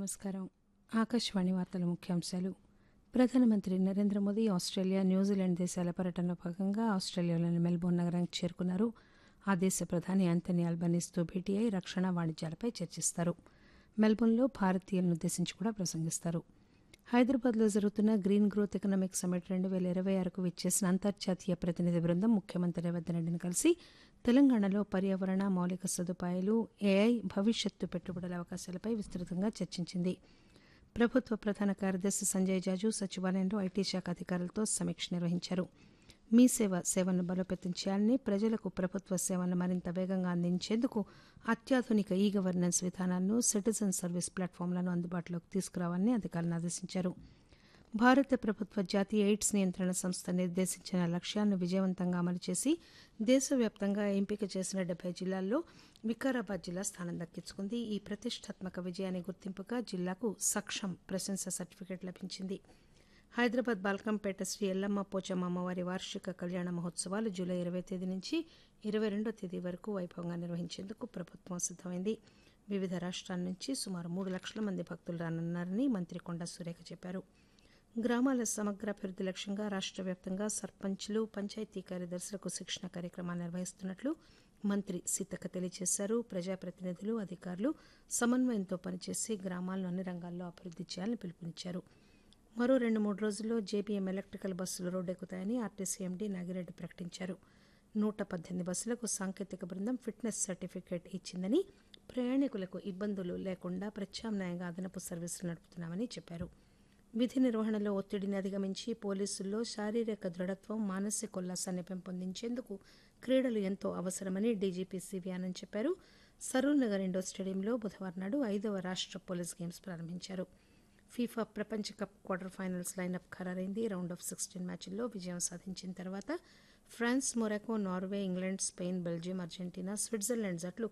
నమస్కారం ఆకాశవాణి వార్తల ముఖ్యాంశాలు ప్రధానమంత్రి నరేంద్ర మోదీ ఆస్ట్రేలియా న్యూజిలాండ్ దేశాల పర్యటనలో భాగంగా ఆస్ట్రేలియాలోని మెల్బోర్న్ నగరానికి చేరుకున్నారు ఆ దేశ ప్రధాని ఆంథనీ అల్బనీస్తో భేటీ అయి రక్షణ వాణిజ్యాలపై చర్చిస్తారు మెల్బోర్న్లో భారతీయులను ఉద్దేశించి కూడా ప్రసంగిస్తారు హైదరాబాద్లో జరుగుతున్న గ్రీన్ గ్రోత్ ఎకనామిక్ సమ్మిట్ రెండు వేల ఇరవై ఆరుకు విచ్చేసిన అంతర్జాతీయ ప్రతినిధి బృందం ముఖ్యమంత్రి రేవంత్ రెడ్డిని కలిసి తెలంగాణలో పర్యావరణ మౌలిక సదుపాయాలు ఏఐ భవిష్యత్తు పెట్టుబడుల అవకాశాలపై విస్తృతంగా చర్చించింది ప్రభుత్వ ప్రధాన కార్యదర్శి సంజయ్ జాజు సచివాలయంలో ఐటీ శాఖ అధికారులతో సమీక్ష నిర్వహించారు మీ సేవ సేవలను బలోపేతం చేయాలని ప్రజలకు ప్రభుత్వ సేవలను మరింత వేగంగా అందించేందుకు అత్యాధునిక ఈ గవర్నెన్స్ విధానాలను సిటిజన్ సర్వీస్ ప్లాట్ఫామ్లను అందుబాటులోకి తీసుకురావాలని అధికారులను ఆదేశించారు భారత ప్రభుత్వ జాతీయ ఎయిడ్స్ నియంత్రణ సంస్థ నిర్దేశించిన లక్ష్యాలను విజయవంతంగా అమలు చేసి దేశవ్యాప్తంగా ఎంపిక చేసిన డెబ్బై జిల్లాల్లో వికారాబాద్ జిల్లా స్థానం దక్కించుకుంది ఈ ప్రతిష్టాత్మక విజయానికి గుర్తింపుగా జిల్లాకు సక్షం ప్రశంస సర్టిఫికేట్ లభించింది హైదరాబాద్ బాల్కంపేట శ్రీ ఎల్లమ్మ పోచమ్మ అమ్మవారి వార్షిక కళ్యాణ మహోత్సవాలు జూలై ఇరవై తేదీ నుంచి ఇరవై రెండో తేదీ వరకు వైభవంగా నిర్వహించేందుకు ప్రభుత్వం సిద్దమైంది వివిధ రాష్ట్రాల నుంచి సుమారు మూడు లక్షల మంది భక్తులు రానున్నారని మంత్రి కొండా సురేఖ చెప్పారు గ్రామాల సమగ్రాభివృద్ది లక్ష్యంగా రాష్ట్ర వ్యాప్తంగా సర్పంచ్లు పంచాయతీ కార్యదర్శులకు శిక్షణ కార్యక్రమాలు నిర్వహిస్తున్నట్లు మంత్రి సీతక్క తెలియజేశారు ప్రజాప్రతినిధులు అధికారులు సమన్వయంతో పనిచేసి గ్రామాలను అన్ని రంగాల్లో అభివృద్ది చేయాలని పిలుపునిచ్చారు మరో రెండు మూడు రోజుల్లో జేబీఎం ఎలక్ట్రికల్ బస్సులు రోడ్డెక్కుతాయని ఆర్టీసీ ఎండీ నాగిరెడ్డి ప్రకటించారు నూట పద్దెనిమిది బస్సులకు సాంకేతిక బృందం ఫిట్నెస్ సర్టిఫికేట్ ఇచ్చిందని ప్రయాణికులకు ఇబ్బందులు లేకుండా ప్రత్యామ్నాయంగా అదనపు సర్వీసులు నడుపుతున్నామని చెప్పారు విధి నిర్వహణలో ఒత్తిడిని అధిగమించి పోలీసుల్లో శారీరక దృఢత్వం మానసిక ఉల్లాసాన్ని పెంపొందించేందుకు క్రీడలు ఎంతో అవసరమని డీజీపీ సివి ఆనంద్ చెప్పారు సరూర్ నగర్ ఇండోర్ స్టేడియంలో బుధవారం నాడు ఐదవ రాష్ట్ర పోలీస్ గేమ్స్ ప్రారంభించారు ఫీఫా ప్రపంచ కప్ క్వార్టర్ ఫైనల్స్ లైనప్ ఖరారైంది రౌండ్ ఆఫ్ సిక్స్టీన్ మ్యాచ్ల్లో విజయం సాధించిన తర్వాత France Morocco Norway England Spain Belgium Argentina Switzerland జట్లు